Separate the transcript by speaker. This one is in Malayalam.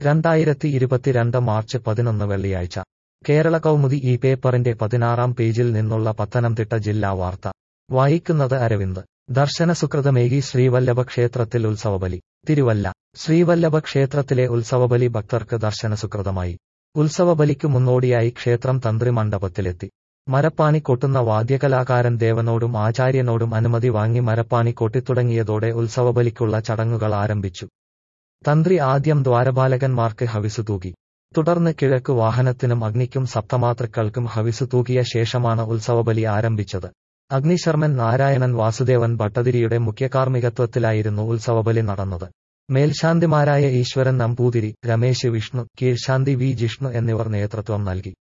Speaker 1: രണ്ടായിരത്തി ഇരുപത്തിരണ്ട് മാർച്ച് പതിനൊന്ന് വെള്ളിയാഴ്ച കേരള കൗമുദി ഈ പേപ്പറിന്റെ പതിനാറാം പേജിൽ നിന്നുള്ള പത്തനംതിട്ട ജില്ലാ വാർത്ത വായിക്കുന്നത് അരവിന്ദ് ദർശനസുകൃതമേകി ശ്രീവല്ലഭ ക്ഷേത്രത്തിൽ ഉത്സവബലി തിരുവല്ല ശ്രീവല്ലഭ ക്ഷേത്രത്തിലെ ഉത്സവബലി ഭക്തർക്ക് ദർശനസുകൃതമായി ഉത്സവബലിക്കു മുന്നോടിയായി ക്ഷേത്രം തന്ത്രി മണ്ഡപത്തിലെത്തി മരപ്പാണി കൊട്ടുന്ന വാദ്യകലാകാരൻ ദേവനോടും ആചാര്യനോടും അനുമതി വാങ്ങി മരപ്പാണി കൊട്ടിത്തുടങ്ങിയതോടെ ഉത്സവബലിക്കുള്ള ചടങ്ങുകൾ ആരംഭിച്ചു തന്ത്രി ആദ്യം ദ്വാരപാലകന്മാർക്ക് ഹവിസു തൂകി തുടർന്ന് കിഴക്ക് വാഹനത്തിനും അഗ്നിക്കും സപ്തമാതൃക്കൾക്കും ഹവിസു തൂകിയ ശേഷമാണ് ഉത്സവബലി ആരംഭിച്ചത് അഗ്നിശർമ്മൻ നാരായണൻ വാസുദേവൻ ഭട്ടതിരിയുടെ മുഖ്യകാർമ്മികത്വത്തിലായിരുന്നു ഉത്സവബലി നടന്നത് മേൽശാന്തിമാരായ ഈശ്വരൻ നമ്പൂതിരി രമേശ് വിഷ്ണു കീഴ്ശാന്തി വി ജിഷ്ണു എന്നിവർ നേതൃത്വം നൽകി